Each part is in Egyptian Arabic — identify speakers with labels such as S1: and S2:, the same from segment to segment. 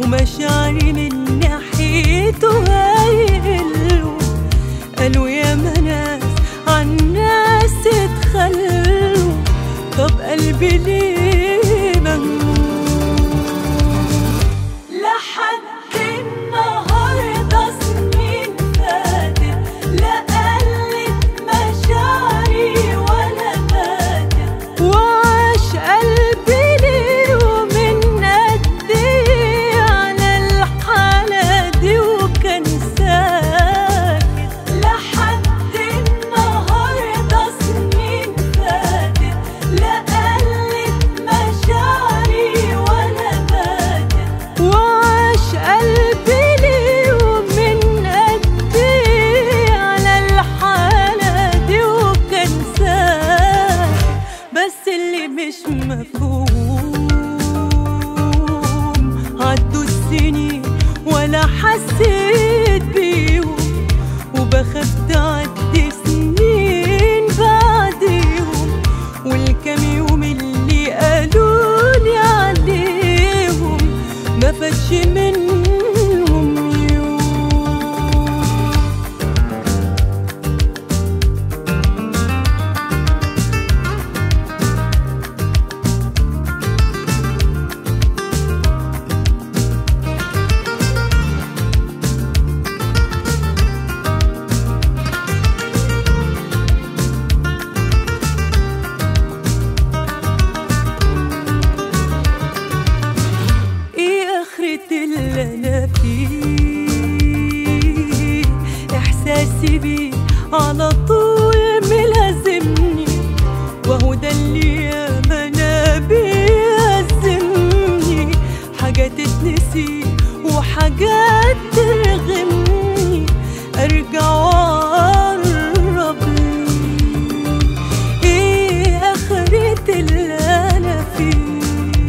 S1: ومشاعري من ناحيته هيقلوا قالوا يا مناس عالناس اتخلوا طب قلبي ليه مهموم لحد النهارده سنين فاتت لا قلت مشاعري ولا ماتت وعاش قلبي ليه ومن قد ايه على الحالة دي وكان ساكت لحد النهارده سنين فاتت لا قلت مشاعري ولا ماتت وعاش قلبي ليه ومن قد ايه على الحالة دي وكان ساكت بس اللي مش مفهوم عدوا السنين ولا حسيت بيهم وبخاف تعدي سنين بعديهم والكام يوم اللي قالولي عليهم ما فاتش منهم يوم ايه اخرة اللي انا فيه احساسي بيه على طول ملازمني وهو ده اللي ياما انا بيأزمني حاجات تتنسي وحاجات ترغمني ارجع واقرب ليه ايه اخرة اللي انا فيه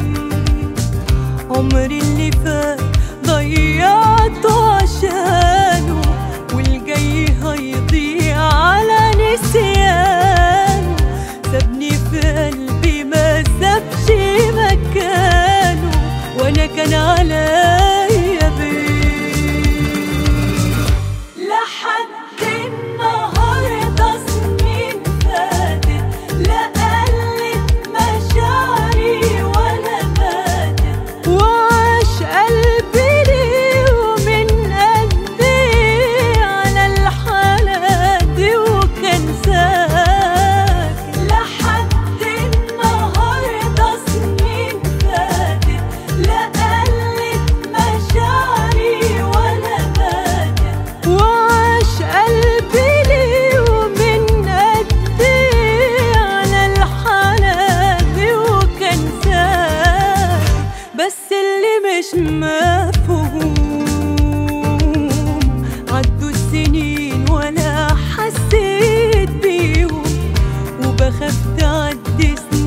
S1: عمري اللي فات ضيعته عشانه والجاي هيضيع على نسيانه سابني في قلبي ما سابش مكانه وانا كان عليا بيه لحد النهارده سنين فاتت لا قلت مشاعري ولا ماتت وعاش قلبي ليه ومن قد ايه على الحالة دي وكان ساكت لحد النهارده سنين فاتت لا قلت مشاعري ولا ماتت وعاش قلبي ليه ومن قد ايه على الحالة دي وكان ساكت بس اللي مش مفهوم عدوا السنين ولا حسيت بيهم وبخاف تعدي سنين